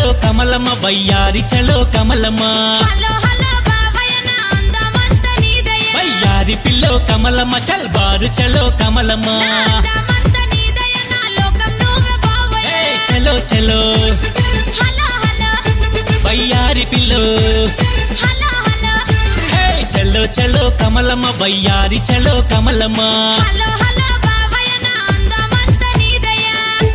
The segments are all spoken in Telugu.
కమలమ్మ వయ్యారి చలో కమలమ్మ హలో హలో బాబాయ్ నా అందమంత నీదయ్యా వయ్యారి పిల్లో కమలమ్మ చల్బారు చలో కమలమ్మ నా అందమంత నీదయ్యా నా లోకం నువ్వే బాబాయ్ ఏ చలో చలో హలో హలో వయ్యారి పిల్లో హలో హలో హే చలో చలో కమలమ్మ వయ్యారి చలో కమలమ్మ హలో హలో బాబాయ్ నా అందమంత నీదయ్యా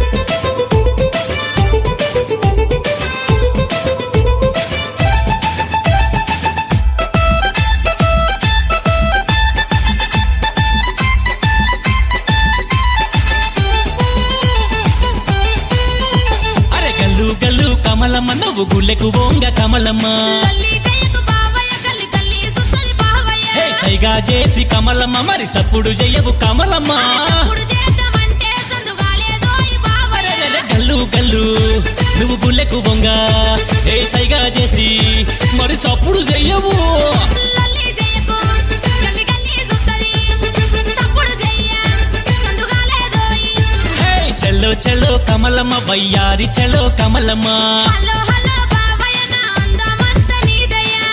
అరే గల్లు గల్లు కమలమ్మ నువ్వు గుళ్ళెకు ఓంగ కమలమ్మ లల్లి జయకు బాబాయ్ కల్లి కల్లి సుత్తలి బాబాయ్ హే సైగా చేసి కమలమ్మ మరి సప్పుడు జయవు కమలమ్మ అప్పుడు చేద్దామంటే సందుగాలేదోయ్ బాబాయ్ అరెరెరె గల్లు గల్లు నువ్వు గుళ్ళెకు బొంగ ఏ సైగా చేసి మరి సప్పుడు చెయ్యవు లల్లి జయకు కల్లి కల్లి సుత్తది సప్పుడు జయ్య సందుగాలేదోయ్ హే చలో చలో కమలమ్మ వయ్యారి చలో కమలమ్మ హలో హలో బాబాయ్ నా అందమంత నీదయ్యా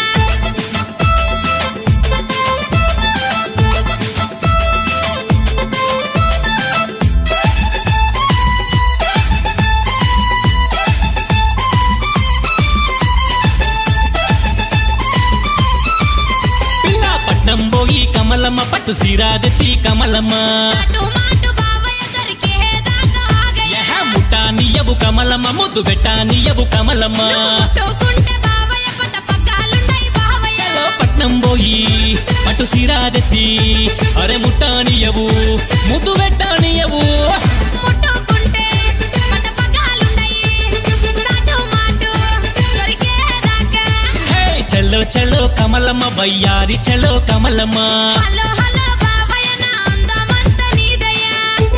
పిల్ల పట్నం పోయి కమలమ్మ పట్టు సిరాదెత్తి కమలమ్మ అటు మాటు బాబాయ్ దొరికే దాకా ఆగయ్య యహ ముట్టా నీయవు కమలమ్మ ముద్దు పెట్టా నీయవు కమలమ్మ ముట్టుకుంటే బాబాయ్ పట్ట పగ్గాలుండయి బాబాయ్ చలో పట్నం పోయి పట్టు సిరాదెత్తి అరే ముట్టా నీయవు ముద్దు పెట్టా నీయవు ముట్టుకుంటే పట్ట పగ్గాలుండయి సాటు మాటు దొరికే దాకా హే చలో చలో కమలమ్మ వయ్యారి చలో కమలమ్మ హలో హలో బాబాయ్ నా అందమంత నీదయ్యా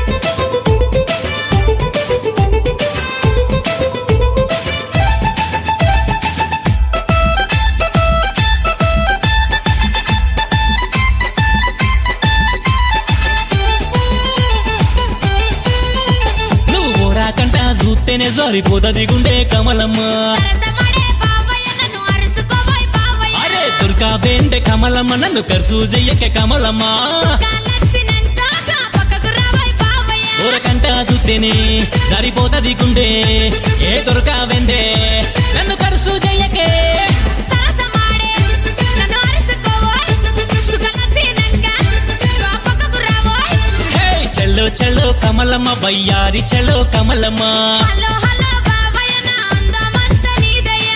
నువ్వు ఓరాకంట చూస్తేనే జారిపోదది గుండె కమలమ్మ సరసమడే బాబాయ్ నన్ను అరుసుకోబోయ్ బాబాయ్ అరే దుర్గా బేండే కమలమ్మ నన్ను కర్సు చెయ్యకే కమలమ్మ కాలొచ్చినంత పక్కకు రాబోయ్ బాబాయ్ ఊరకంట చూస్తేనే సరిపోతది గుండె ఏ దొరకావెందే నన్ను కరుసు చెయ్యకే సరసమాడే నన్ను అరుసుకోబోయ్ సుఖలచ్చినంక పక్కకు రాబోయ్ హే చలో చలో కమలమ్మ వయ్యారి చలో కమలమ్మ హలో హలో బాబాయ్ నా అందమంత నీదయ్యా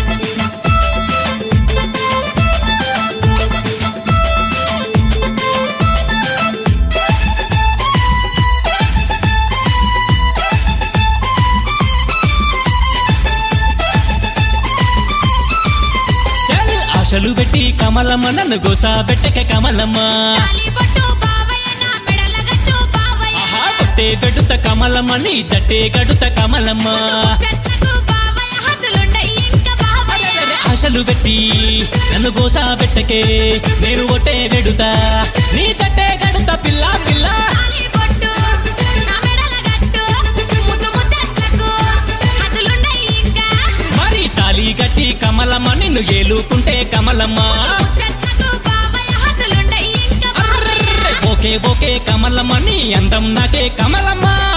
చల్ ఆశలు పెట్టి కమలమ్మ నన్ను గోసా పెట్టకే కమలమ్మ తాలిబొట్టు బాబాయ్ నా మెడల గట్టు బాబాయ్ ఆహా కొట్టే గడుత కమలమ్మ నీ జట్టే గడుత కమలమ్మ చెట్లకు బాబాయ్ హద్దులుండయి ఇంకా బాబాయ్ ఆశలు పెట్టి నన్ను గోసా పెట్టకే నేను ఒట్టే వెడుతా నీ జట్టే గడుత పిల్ల పిల్ల తాలిబొట్టు నా మెడల గట్టు ముద్దు ముచ్చట్లకు హద్దులుండయి ఇంకా మరి తాలి గట్టి కమలమ్మ నిన్ను ఏలుకుంటే కమలమ్మ ముచ్చట్లకు బాబాయ్ హద్దులుండయి ఇంకా బాబాయ్ ఓకే ఓకే కమలమ్మ నీ అందం నాకే కమలమ్మ